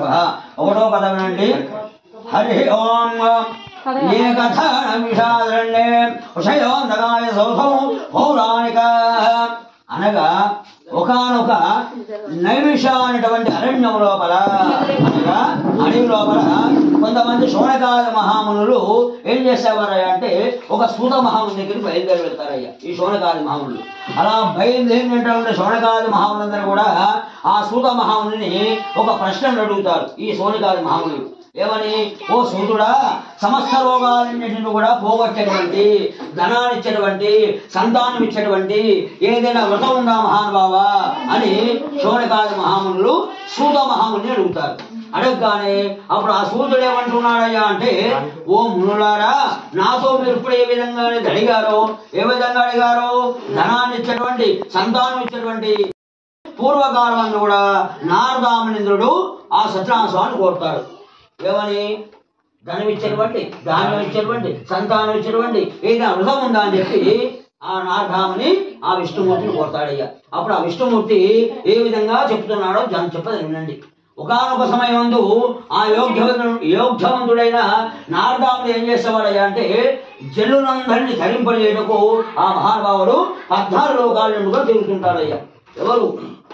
ప్రారంభ ఒకటో పద వినండి హరి ఓం ఏకథానమిషాదరణ్యే ఉషయోందగాయ సౌధం పౌరాణిక అనగా ఒకనొక నైమిష అనేటువంటి అరణ్యం లోపల అనగా అడవి లోపల కొంతమంది శోణకాల మహామునులు ఏం చేసేవారయ్యా అంటే ఒక సూత మహాముని దగ్గరికి బయలుదేరి వెళ్తారయ్యా ఈ శోణకాది మహామునులు అలా బయలుదేరినటువంటి శోణకాది మహాములందరూ కూడా ఆ సూత మహాముని ఒక ప్రశ్న అడుగుతారు ఈ శోణకాది మహామునులు ఏమని ఓ సూతుడా సమస్త రోగాలన్నింటిని కూడా పోగొట్టేటువంటి ధనాన్ని ఇచ్చేటువంటి సంతానం ఇచ్చేటువంటి ఏదైనా వ్రతం ఉందా మహానుభావ అని శోణకాది మహామునులు సూత మహాముని అడుగుతారు అడగగానే అప్పుడు ఆ సూతుడు ఏమంటున్నాడయ్యా అంటే ఓ మునులారా నాతో మీరు ఇప్పుడు ఏ విధంగా అనేది అడిగారో ఏ విధంగా అడిగారో ధనాన్ని ఇచ్చేటువంటి సంతానం ఇచ్చేటువంటి పూర్వకాలం కూడా నారదామనింద్రుడు ఆ సత్యనాశవాన్ని కోరుతాడు ఏమని ధనం ఇచ్చినటువంటి ధాన్యం ఇచ్చినటువంటి సంతానం ఇచ్చినటువంటి ఏదైనా వృధం ఉందా అని చెప్పి ఆ నారదాముని ఆ విష్ణుమూర్తిని కోరుతాడయ్యా అప్పుడు ఆ విష్ణుమూర్తి ఏ విధంగా చెప్తున్నాడో జనం చెప్పదు వినండి ఒకనొక సమయం ముందు ఆ యోగ్య యోగ్యవంతుడైన నారదాముడు ఏం చేసేవాడయ్యా అంటే జల్లునందరిని తరింపజేయటకు ఆ మహానుభావుడు పద్నాలుగు లోకాలను కూడా తిరుగుతుంటాడయ్యా ఎవరు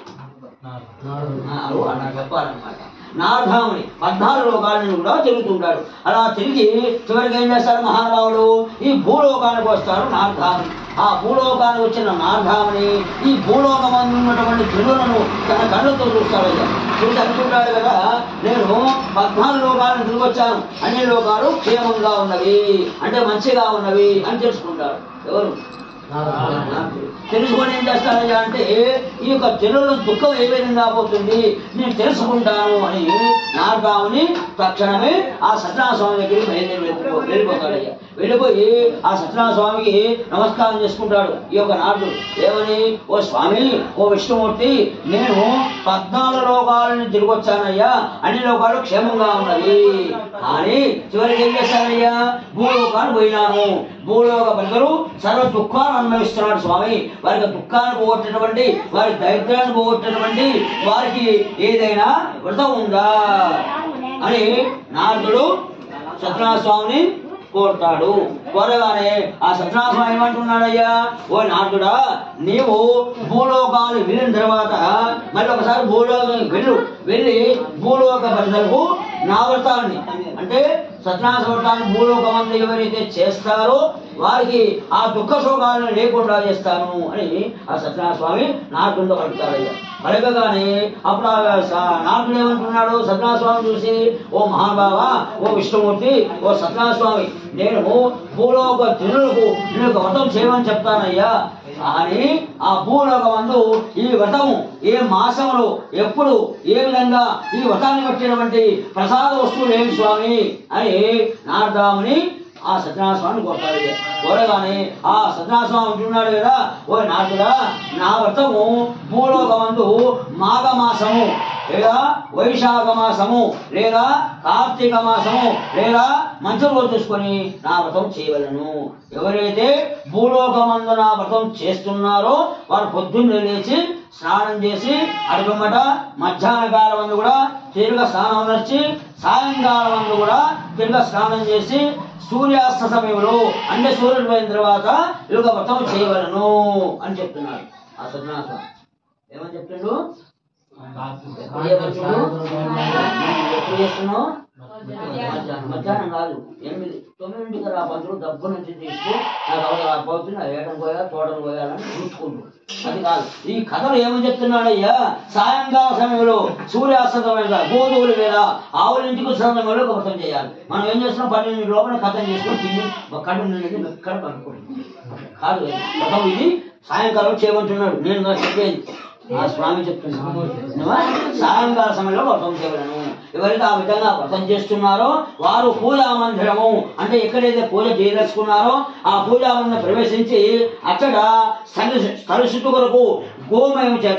ఆ, అవు అలా చెప్పాలన్నమాట నారధాముని పద్నాలుగు లోకాలను కూడా తిరుగుతుంటాడు అలా తిరిగి చివరికి ఏం చేస్తాడు మహానుభావుడు ఈ భూలోకానికి వస్తాడు నారధాముని ఆ భూలోకానికి వచ్చిన నారధాముని ఈ భూలోకమందు ఉన్నటువంటి జనులను తన కళ్ళతో చూస్తాడు అయ్యా చూసి అనుకుంటాడు కదా నేను పద్నాలుగు లోకాలను తిరిగి వచ్చాను అన్ని లోకాలు క్షేమంగా ఉన్నవి అంటే మంచిగా ఉన్నవి అని తెలుసుకుంటాడు ఎవరు తెలుసుకొని ఏం చేస్తానయ్యా అంటే ఈ యొక్క జనుల దుఃఖం ఏ విధంగా పోతుంది నేను తెలుసుకుంటాను అని నారదాముని తక్షణమే ఆ సత్యనారాయణ స్వామి దగ్గరికి బయలుదేరి వెళ్ళిపో- వెళ్ళిపోతాడయ్యా వెళ్ళిపోయి ఆ సత్యనారాయణ స్వామికి నమస్కారం చేసుకుంటాడు ఈ యొక్క నారదుడు ఏమని ఓ స్వామి ఓ విష్ణుమూర్తి నేను పద్నాలుగు లోకాలను తిరిగి వచ్చానయ్యా అన్ని లోకాలు క్షేమంగా ఉన్నవి కానీ చివరికి ఏం చేశానయ్యా భూలోకాన్ని పోయినాను భూలోక ప్రజలు సర్వ దుఃఖాన్ని అనుభవిస్తున్నాడు స్వామి వారికి దుఃఖాన్ని పోగొట్టేటువంటి వారి దరిద్రాన్ని పోగొట్టేటువంటి వారికి ఏదైనా వ్రతం ఉందా అని నారదుడు సత్యనారాయణ స్వామిని కోరుతాడు కోరగానే ఆ సత్యనారాయణ స్వామి ఏమంటున్నాడయ్యా ఓ నారదుడా నీవు భూలోకాలు వెళ్ళిన తర్వాత మళ్ళీ ఒకసారి భూలోకానికి వెళ్ళు వెళ్ళి భూలోక ప్రజలకు నా వ్రతాన్ని అంటే సత్యనారాయణ వ్రతాన్ని భూలోకమంది ఎవరైతే చేస్తారో వారికి ఆ దుఃఖ శోకాలను లేకుండా చేస్తాను అని ఆ సత్యనారాయణ స్వామి నారదుడితో పలుకుతాడయ్యా పలకగానే అప్పుడు ఆ స- నారదుడు ఏమంటున్నాడు సత్యనారాయణ స్వామి చూసి ఓ మహానుభావ ఓ విష్ణుమూర్తి ఓ సత్యనారాయణ స్వామి నేను భూలోక జనులకు నేను ఒక వ్రతం చేయమని చెప్తానయ్యా అని ఆ భూలోకమందు ఈ వ్రతము ఏ మాసంలో ఎప్పుడు ఏ విధంగా ఈ వ్రతాన్ని పట్టినటువంటి ప్రసాద వస్తువులు ఏమి స్వామి అని నారదాముని ఆ సత్యనారాయణ స్వామిని కోరుతాడు ఇక. కోరగానే ఆ సత్యనారాయణ స్వామి అంటున్నాడు కదా ఓ నారదుడా నా వ్రతము భూలోకమందు మాఘ మాసము లేదా వైశాఖ మాసము లేదా కార్తీక మాసము లేదా మంచి రోజు చూసుకొని నా వ్రతం చేయవలను ఎవరైతే భూలోకమందు నా వ్రతం చేస్తున్నారో వారు పొద్దున్నే లేచి స్నానం చేసి అడుగుమట మధ్యాహ్న కాలం అందు కూడా తిరుగ స్నానం నచ్చి సాయంకాలం అందు కూడా తిరుగ స్నానం చేసి సూర్యాస్త సమయంలో అంటే సూర్యుడు పోయిన తర్వాత ఇక వ్రతం చేయవలను అని చెప్తున్నాడు ఆ సత్యనారాయణ స్వామి ఏమని చెప్తుండు ఎప్పుడు చేయవచ్చును? ఎప్పుడు చేస్తున్నావు మధ్యాహ్నం మధ్యాహ్నం కాదు ఎనిమిది తొమ్మిదింటికి రా పంతులు డబ్బు నుంచి తీసుకు నాకు అవతల పోతుంది నా ఏటం పోయా తోటను పోయాలని చూసుకుంటు అది కాదు ఈ కథలు ఏమని చెప్తున్నాడయ్యా సాయంకాల సమయంలో సూర్యాస్తమైన గోధువుల మీద ఆవుల ఇంటికి వచ్చిన సమయంలో ఒక వ్రతం చేయాలి మనం ఏం చేస్తున్నాం పన్నెండు లోపల కథం చేసుకుని తిని ఒక కడుపు నిండి ఎక్కడ పడుకుంటుంది కాదు అది. వ్రతం ఇది సాయంకాలం చేయమంటున్నాడు నేను నాకు చెప్పేది ఆ స్వామి చెప్తున్నాను నువ్వా? సాయంకాల సమయంలో వ్రతం చేయగలను ఎవరైతే ఆ విధంగా వ్రతం చేస్తున్నారో వారు పూజా మందిరము అంటే ఎక్కడైతే పూజ చేయదలుచుకున్నారో ఆ పూజా మందిరం ప్రవేశించి అక్కడ కలుషితు కొరకు గోమయం చేత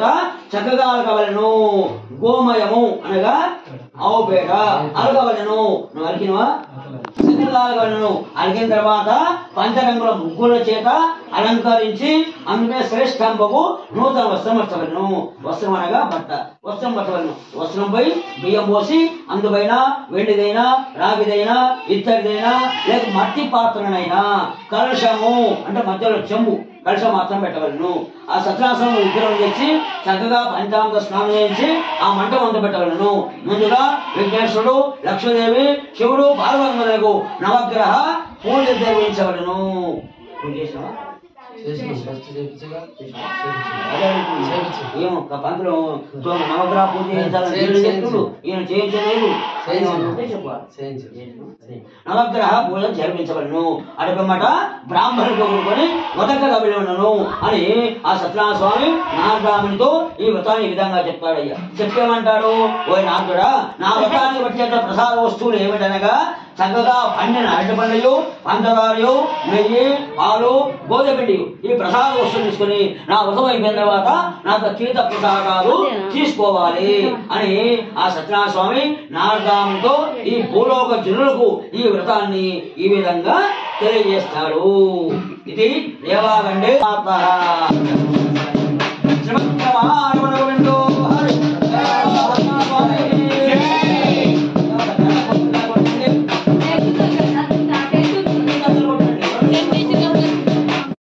చక్కగా అలకవలను గోమయము అనగా ఆవు పేడ అలకవలను నువ్వు అలికినవా చక్కగా అలకవలను అలికిన తర్వాత పంచరంగుల ముగ్గుల చేత అలంకరించి అందుకే శ్రేష్టంబకు నూతన వస్త్రం పట్టవలను వస్త్రం అనగా బట్ట వస్త్రం పట్టవలను వస్త్రంపై బియ్యం పోసి అందుపైన వెండిదైనా రాగిదైనా ఇత్తడిదైనా లేక మట్టి పాత్రనైనా కలశము అంటే మధ్యలో చెంబు కలశం మాత్రం పెట్టవలను ఆ సత్యాసనం విగ్రహం తెచ్చి చక్కగా పంచామృత స్నానం చేయించి ఆ మంట వంట పెట్టవలను ముందుగా విఘ్నేశ్వరుడు లక్ష్మీదేవి శివుడు పార్వతములకు నవగ్రహ పూజ నిర్వహించవలను పూజ చేసినావా? చేసిన ఫస్ట్ చేయించగా అదే అంటున్నా. ఏమో ఒక పంతులు తో నవగ్రహ పూజ చేయించాలని వీళ్ళు చెప్తున్నారు. ఈయన చేయించలేదు ఆయన ఉంటే చెప్పాలి నవగ్రహ పూజ జరిపించవలను అడగమాట బ్రాహ్మణుడు కొనుక్కొని మొదటగా వెళ్ళను అని ఆ సత్యనారాయణ స్వామి నారదామునితో ఈ వ్రతాన్ని ఈ విధంగా చెప్తాడయ్యా చెప్పేమంటాడు ఓ నారదుడా నా వ్రతానికి వచ్చేట ప్రసాద వస్తువులు ఏమిటనగా చక్కగా పండిన అరటిపండ్లు పంచదారలు నెయ్యి పాలు గోధుమపిండి ఈ ప్రసాద వస్తువులు తీసుకుని నా వ్రతం అయిపోయిన తర్వాత నాకు తీర్థ ప్రసాదాలు తీసుకోవాలి అని ఆ సత్యనారాయణ స్వామి నారదామునితో ఈ భూలోక జనులకు ఈ వ్రతాన్ని ఈ విధంగా తెలియజేస్తాడు ఇది దేవాగండే శ్రీమద్రమాణ